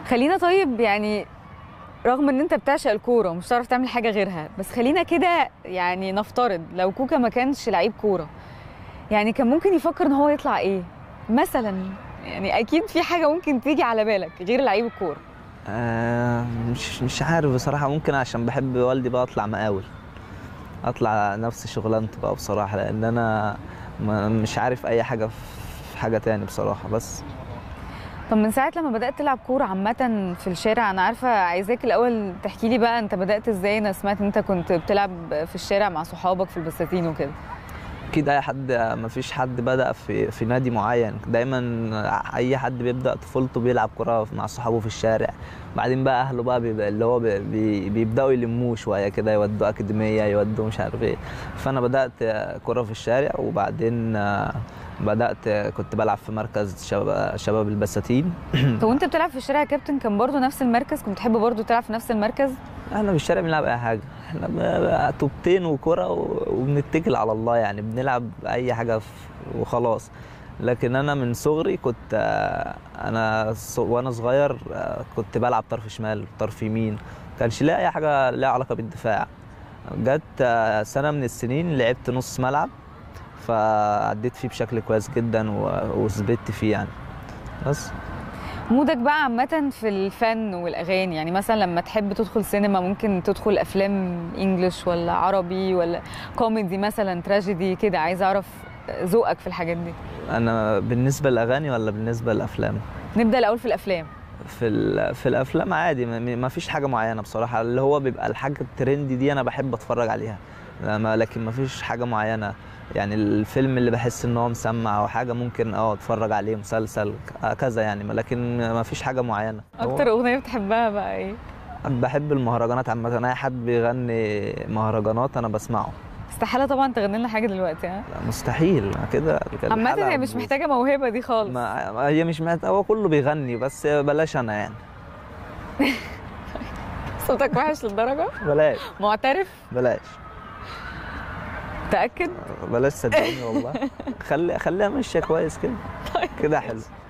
خلينا طيب يعني رغم ان انت بتعشق الكوره ومش هتعرف تعمل حاجه غيرها بس خلينا كده يعني نفترض لو كوكا ما كانش لعيب كوره يعني كان ممكن يفكر ان هو يطلع ايه مثلا يعني اكيد في حاجه ممكن تيجي على بالك غير لعيب الكوره آه مش مش عارف بصراحة ممكن عشان بحب والدي بقى أطلع مقاول أطلع نفس شغلانته بقى بصراحة لأن أنا ما- مش عارف أي حاجة في حاجة تاني بصراحة بس طب من ساعه لما بدات تلعب كوره عامه في الشارع انا عارفه عايزاك الاول تحكي لي بقى انت بدات ازاي انا سمعت ان انت كنت بتلعب في الشارع مع صحابك في البساتين وكده أكيد أي حد ما فيش حد بدأ في في نادي معين دايما أي حد بيبدأ طفولته بيلعب كرة مع صحابه في الشارع بعدين بقى أهله بقى بيبقى اللي هو بي- بي- بيبدأوا يلموه شوية كده يودوا أكاديمية يودوا مش عارف إيه فأنا بدأت كرة في الشارع وبعدين آه، بدأت كنت بلعب في مركز شباب شباب البساتين طب وانت بتلعب في الشارع يا كابتن كان برضو نفس المركز كنت بتحب برضو تلعب في نفس المركز احنا في الشارع بنلعب اي حاجه احنا ب- طوبتين وكرة و- وبنتكل على الله يعني بنلعب اي حاجه ف- وخلاص لكن انا من صغري كنت آه، انا ص- وانا صغير آه، كنت بلعب طرف شمال طرف يمين كانش ليا اي حاجه ليها علاقه بالدفاع جت آه، سنه من السنين لعبت نص ملعب فعديت فيه بشكل كويس جدا و- وثبت فيه يعني بس مودك بقى عامة في الفن والأغاني يعني مثلا لما تحب تدخل سينما ممكن تدخل أفلام إنجلش ولا عربي ولا كوميدي مثلا تراجيدي كده عايزة أعرف ذوقك في الحاجات دي انا بالنسبه للاغاني ولا بالنسبه للافلام نبدأ الأول في الأفلام في ال- في الافلام عادي ما- ما فيش حاجه معينه بصراحه اللي هو بيبقى الحاجه الترندي دي انا بحب اتفرج عليها لما- لكن ما فيش حاجه معينه يعني الفيلم اللي بحس ان هو مسمع او حاجه ممكن اه اتفرج عليه مسلسل ك- كذا يعني لكن ما فيش حاجه معينه هو أكتر أغنية بتحبها بقى إيه؟ بحب المهرجانات عامه اي حد بيغني مهرجانات انا بسمعه استحالة طبعا تغني لنا حاجة دلوقتي ها لا، مستحيل كده عامة الحلقة هي مش بتبوظ. محتاجة موهبة دي خالص ما ما- هي مش محتاجه هو كله بيغني بس بلاش انا يعني صوتك وحش للدرجة بلاش معترف بلاش تأكد بلاش صدقني والله خلي خليها ماشيه كويس كده كده حلو